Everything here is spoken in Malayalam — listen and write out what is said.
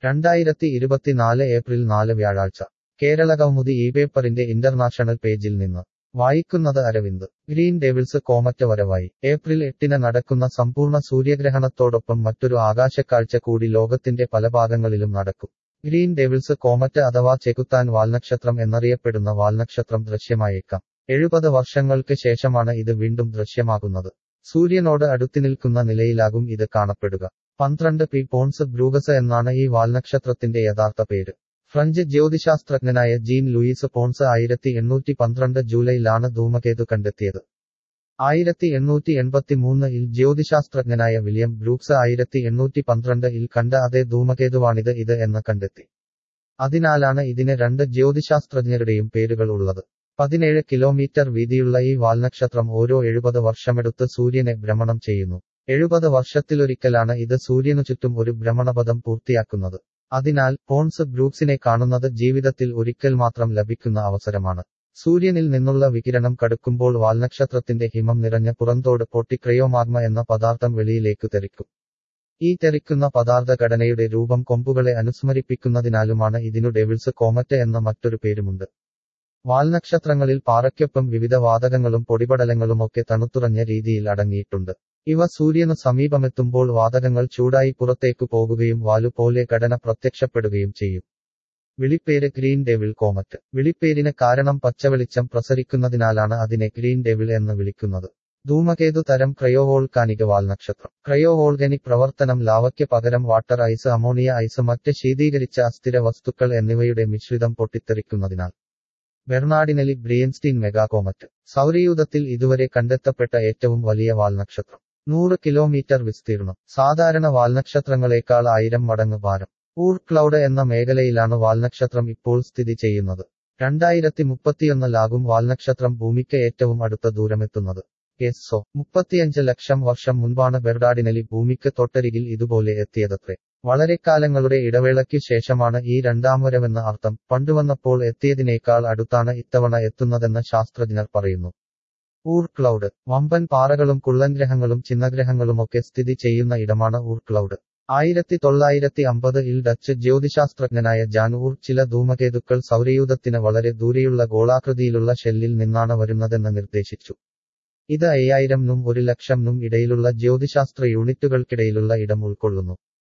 രണ്ടായിരത്തി ഇരുപത്തിനാല് ഏപ്രിൽ നാല് വ്യാഴാഴ്ച കേരളകൗമുദി ഈ പേപ്പറിന്റെ ഇന്റർനാഷണൽ പേജിൽ നിന്ന് വായിക്കുന്നത് Aravind green devil's comet April ഏപ്രിൽ എട്ടിന് നടക്കുന്ന സമ്പൂർണ്ണ സൂര്യഗ്രഹണത്തോടൊപ്പം മറ്റൊരു ആകാശക്കാഴ്ച കൂടി ലോകത്തിന്റെ പല ഭാഗങ്ങളിലും നടക്കും ഗ്രീൻ ഡെവിൾസ് കോമറ്റ് അഥവാ ചെകുത്താൻ വാൽനക്ഷത്രം എന്നറിയപ്പെടുന്ന വാൽനക്ഷത്രം ദൃശ്യമായേക്കാം എഴുപത് വർഷങ്ങൾക്ക് ശേഷമാണ് ഇത് വീണ്ടും ദൃശ്യമാകുന്നത് സൂര്യനോട് അടുത്തിനിൽക്കുന്ന നിലയിലാകും ഇത് കാണപ്പെടുക പന്ത്രണ്ട് പി പോൺസ് ബ്രൂഗസ് എന്നാണ് ഈ വാൽനക്ഷത്രത്തിന്റെ യഥാർത്ഥ പേര് ഫ്രഞ്ച് ജ്യോതിശാസ്ത്രജ്ഞനായ ജീൻ ലൂയിസ് പോൺസ് ആയിരത്തി എണ്ണൂറ്റി പന്ത്രണ്ട് ജൂലൈയിലാണ് ധൂമകേതു കണ്ടെത്തിയത് ആയിരത്തി എണ്ണൂറ്റി എൺപത്തിമൂന്ന് ഇൽ ജ്യോതിശാസ്ത്രജ്ഞനായ വില്യം ബ്രൂക്സ് ആയിരത്തി എണ്ണൂറ്റി പന്ത്രണ്ട് ഇൽ കണ്ട അതേ ധൂമകേതുവാണിത് ഇത് എന്ന് കണ്ടെത്തി അതിനാലാണ് ഇതിന് രണ്ട് ജ്യോതിശാസ്ത്രജ്ഞരുടെയും പേരുകൾ ഉള്ളത് പതിനേഴ് കിലോമീറ്റർ വീതിയുള്ള ഈ വാൽനക്ഷത്രം ഓരോ എഴുപത് വർഷമെടുത്ത് സൂര്യനെ ഭ്രമണം ചെയ്യുന്നു എഴുപത് വർഷത്തിലൊരിക്കലാണ് ഇത് സൂര്യനു ചുറ്റും ഒരു ഭ്രമണപഥം പൂർത്തിയാക്കുന്നത് അതിനാൽ പോൺസ് ബ്രൂക്സിനെ കാണുന്നത് ജീവിതത്തിൽ ഒരിക്കൽ മാത്രം ലഭിക്കുന്ന അവസരമാണ് സൂര്യനിൽ നിന്നുള്ള വികിരണം കടുക്കുമ്പോൾ വാൽനക്ഷത്രത്തിന്റെ ഹിമം നിറഞ്ഞ പുറന്തോട് പൊട്ടിക്രയോമാഗ്മ എന്ന പദാർത്ഥം വെളിയിലേക്കു തെറിക്കും ഈ തെറിക്കുന്ന പദാർത്ഥ ഘടനയുടെ രൂപം കൊമ്പുകളെ അനുസ്മരിപ്പിക്കുന്നതിനാലുമാണ് ഇതിനു ഡെവിൾസ് കോമറ്റ് എന്ന മറ്റൊരു പേരുമുണ്ട് വാൽനക്ഷത്രങ്ങളിൽ പാറയ്ക്കൊപ്പം വിവിധ വാതകങ്ങളും പൊടിപടലങ്ങളുമൊക്കെ തണുത്തുറഞ്ഞ രീതിയിൽ അടങ്ങിയിട്ടുണ്ട് ഇവ സൂര്യനു സമീപമെത്തുമ്പോൾ വാതകങ്ങൾ ചൂടായി പുറത്തേക്കു പോകുകയും വാലുപോലെ ഘടന പ്രത്യക്ഷപ്പെടുകയും ചെയ്യും വിളിപ്പേര് ഗ്രീൻ ഡെവിൾ കോമറ്റ് വിളിപ്പേരിന് കാരണം പച്ചവെളിച്ചം പ്രസരിക്കുന്നതിനാലാണ് അതിനെ ഗ്രീൻ ഡെവിൾ എന്ന് വിളിക്കുന്നത് ധൂമകേതു തരം ക്രയോവോൾക്കാനിക വാൽനക്ഷത്രം ക്രയോവോൾഗനിക് പ്രവർത്തനം ലാവയ്ക്ക് പകരം വാട്ടർ ഐസ് അമോണിയ ഐസ് മറ്റ് ശീതീകരിച്ച അസ്ഥിര വസ്തുക്കൾ എന്നിവയുടെ മിശ്രിതം പൊട്ടിത്തെറിക്കുന്നതിനാൽ ബെർണാഡിനലി ബ്രിയൻസ്റ്റീൻ മെഗാകോമറ്റ് സൗരയൂഥത്തിൽ ഇതുവരെ കണ്ടെത്തപ്പെട്ട ഏറ്റവും വലിയ വാൽനക്ഷത്രം നൂറ് കിലോമീറ്റർ വിസ്തീർണം സാധാരണ വാൽനക്ഷത്രങ്ങളെക്കാൾ ആയിരം മടങ്ങ് ഭാരം ഊർ ക്ലൗഡ് എന്ന മേഖലയിലാണ് വാൽനക്ഷത്രം ഇപ്പോൾ സ്ഥിതി ചെയ്യുന്നത് രണ്ടായിരത്തി മുപ്പത്തിയൊന്നിലാകും വാൽനക്ഷത്രം ഭൂമിക്ക് ഏറ്റവും അടുത്ത ദൂരമെത്തുന്നത് എസ്ഒ മുപ്പത്തിയഞ്ച് ലക്ഷം വർഷം മുൻപാണ് ബെർഡാഡിനലി ഭൂമിക്ക് തൊട്ടരികിൽ ഇതുപോലെ എത്തിയതത്രേ വളരെക്കാലങ്ങളുടെ ഇടവേളയ്ക്കു ശേഷമാണ് ഈ രണ്ടാം വരവെന്ന അർത്ഥം പണ്ടുവന്നപ്പോൾ എത്തിയതിനേക്കാൾ അടുത്താണ് ഇത്തവണ എത്തുന്നതെന്ന് ശാസ്ത്രജ്ഞർ പറയുന്നു ഊർ ക്ലൗഡ് വമ്പൻ പാറകളും കുള്ളൻഗ്രഹങ്ങളും ചിന്നഗ്രഹങ്ങളുമൊക്കെ സ്ഥിതി ചെയ്യുന്ന ഇടമാണ് ഊർ ക്ലൗഡ് ആയിരത്തി തൊള്ളായിരത്തി അമ്പത് ഇൽ ഡച്ച് ജ്യോതിശാസ്ത്രജ്ഞനായ ജാൻ ഊർ ചില ധൂമകേതുക്കൾ സൗരയൂഥത്തിന് വളരെ ദൂരെയുള്ള ഗോളാകൃതിയിലുള്ള ഷെല്ലിൽ നിന്നാണ് വരുന്നതെന്ന് നിർദ്ദേശിച്ചു ഇത് അയ്യായിരം നും ഒരു ലക്ഷം നും ഇടയിലുള്ള ജ്യോതിശാസ്ത്ര യൂണിറ്റുകൾക്കിടയിലുള്ള ഇടം ഉൾക്കൊള്ളുന്നു